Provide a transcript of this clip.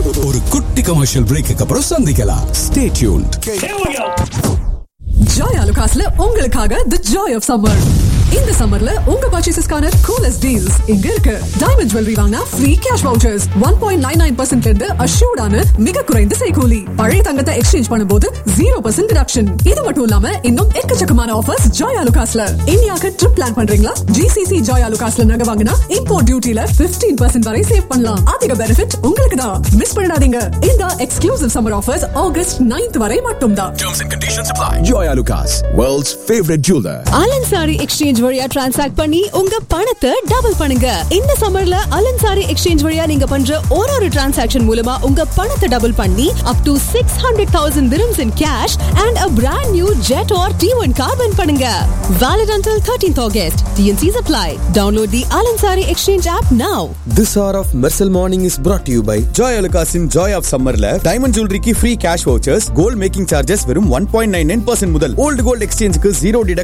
ஒரு குட்டி commercial brake அப்புறம் சந்திக்கலாம் ஸ்டே டியூன்ட் ஜாய் அலுகாஸ்ல உங்களுக்காக தி ஜாய் ஆஃப் சம்மர் இந்த சம்மர்ல உங்க பர்ச்சேசஸ்க்கான கூலஸ்ட் டீல்ஸ் இங்க இருக்கு டைமண்ட் ஜுவல்லரி வாங்கினா free cash vouchers one point nine nine பர்சன்ட்ல இருந்து அஷ்யூர்டான மிக குறைந்த செய்கூலி பழைய தங்கத்தை எக்ஸ்சேஞ்ச் பண்ணும்போது ஜீரோ பர்சன்ட் டிடக்ஷன் இது மட்டும் இல்லாம இன்னும் எக்கச்சக்கமான ஆஃபர்ஸ் ஜாய் அலுகாஸ்ல இந்தியாவுக்கு ட்ரிப் பிளான் பண்றீங்களா ஜிசிசி ஜாய் அலுகாஸ்ல நகை வாங்கினா இம்போர்ட் டியூட்டில 15% பர்சன்ட் வரை சேவ் பண்ணலாம் அதிக பெனிஃபிட் உங்களுக்கு தான் மிஸ் பண்ணிடாதீங்க இந்த exclusive summer offers August 9th வரை மட்டும்தான் Terms and conditions apply. Joy Alucas, world's favorite jeweler. Al Ansari exchange வழியா டிரான்சாக்ட் பண்ணி உங்க பணத்தை டபுள் பண்ணுங்க இந்த சம்மர்ல அலன்சாரி எக்ஸ்சேஞ்ச் வழியா நீங்க பண்ற ஒரு ஒரு டிரான்சாக்ஷன் மூலமா உங்க பணத்தை டபுள் பண்ணி up to six hundred thousand dirhams in cash and a brand new Jetour or T one car win பண்ணுங்க valid until 13th August TNCs apply download the Al Ansari exchange app now This hour of Mersal Morning is brought to you by Joy Alukasin Joy of Summerல diamond ஜுவல்லரிக்கு free cash vouchers gold making charges வெறும் one point nine nine percent முதல் old gold எக்ஸ்சேஞ்சுக்கு zero deduction